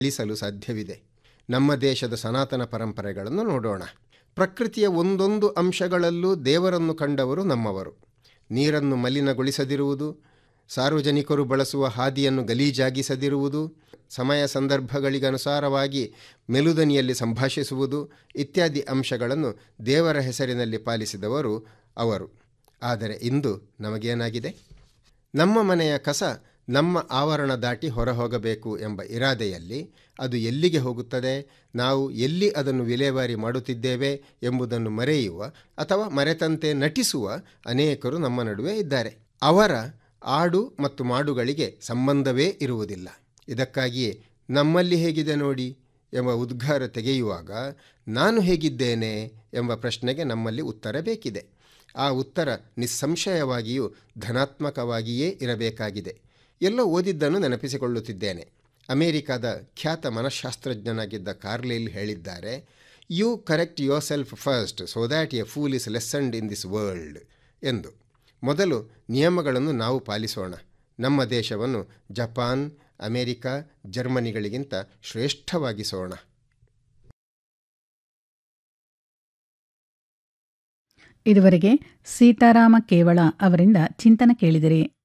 ಅಳಿಸಲು ಸಾಧ್ಯವಿದೆ ನಮ್ಮ ದೇಶದ ಸನಾತನ ಪರಂಪರೆಗಳನ್ನು ನೋಡೋಣ ಪ್ರಕೃತಿಯ ಒಂದೊಂದು ಅಂಶಗಳಲ್ಲೂ ದೇವರನ್ನು ಕಂಡವರು ನಮ್ಮವರು ನೀರನ್ನು ಮಲಿನಗೊಳಿಸದಿರುವುದು ಸಾರ್ವಜನಿಕರು ಬಳಸುವ ಹಾದಿಯನ್ನು ಗಲೀಜಾಗಿಸದಿರುವುದು ಸಮಯ ಸಂದರ್ಭಗಳಿಗನುಸಾರವಾಗಿ ಮೆಲುದನಿಯಲ್ಲಿ ಸಂಭಾಷಿಸುವುದು ಇತ್ಯಾದಿ ಅಂಶಗಳನ್ನು ದೇವರ ಹೆಸರಿನಲ್ಲಿ ಪಾಲಿಸಿದವರು ಅವರು ಆದರೆ ಇಂದು ನಮಗೇನಾಗಿದೆ ನಮ್ಮ ಮನೆಯ ಕಸ ನಮ್ಮ ಆವರಣ ದಾಟಿ ಹೊರಹೋಗಬೇಕು ಎಂಬ ಇರಾದೆಯಲ್ಲಿ ಅದು ಎಲ್ಲಿಗೆ ಹೋಗುತ್ತದೆ ನಾವು ಎಲ್ಲಿ ಅದನ್ನು ವಿಲೇವಾರಿ ಮಾಡುತ್ತಿದ್ದೇವೆ ಎಂಬುದನ್ನು ಮರೆಯುವ ಅಥವಾ ಮರೆತಂತೆ ನಟಿಸುವ ಅನೇಕರು ನಮ್ಮ ನಡುವೆ ಇದ್ದಾರೆ ಅವರ ಆಡು ಮತ್ತು ಮಾಡುಗಳಿಗೆ ಸಂಬಂಧವೇ ಇರುವುದಿಲ್ಲ ಇದಕ್ಕಾಗಿಯೇ ನಮ್ಮಲ್ಲಿ ಹೇಗಿದೆ ನೋಡಿ ಎಂಬ ಉದ್ಗಾರ ತೆಗೆಯುವಾಗ ನಾನು ಹೇಗಿದ್ದೇನೆ ಎಂಬ ಪ್ರಶ್ನೆಗೆ ನಮ್ಮಲ್ಲಿ ಉತ್ತರ ಬೇಕಿದೆ ಆ ಉತ್ತರ ನಿಸ್ಸಂಶಯವಾಗಿಯೂ ಧನಾತ್ಮಕವಾಗಿಯೇ ಇರಬೇಕಾಗಿದೆ ಎಲ್ಲೋ ಓದಿದ್ದನ್ನು ನೆನಪಿಸಿಕೊಳ್ಳುತ್ತಿದ್ದೇನೆ ಅಮೆರಿಕದ ಖ್ಯಾತ ಮನಃಶಾಸ್ತ್ರಜ್ಞನಾಗಿದ್ದ ಕಾರ್ಲೈಲ್ ಹೇಳಿದ್ದಾರೆ you correct yourself first so that a fool is lessened in this world ಎಂದು ಮೊದಲು ನಿಯಮಗಳನ್ನು ನಾವು ಪಾಲಿಸೋಣ ನಮ್ಮ ದೇಶವನ್ನು ಜಪಾನ್ ಅಮೆರಿಕ ಜರ್ಮನಿಗಳಿಗಿಂತ ಶ್ರೇಷ್ಠವಾಗಿಸೋಣ ಇದುವರೆಗೆ ಸೀತಾರಾಮ ಕೇವಳ ಅವರಿಂದ ಚಿಂತನ ಕೇಳಿದಿರಿ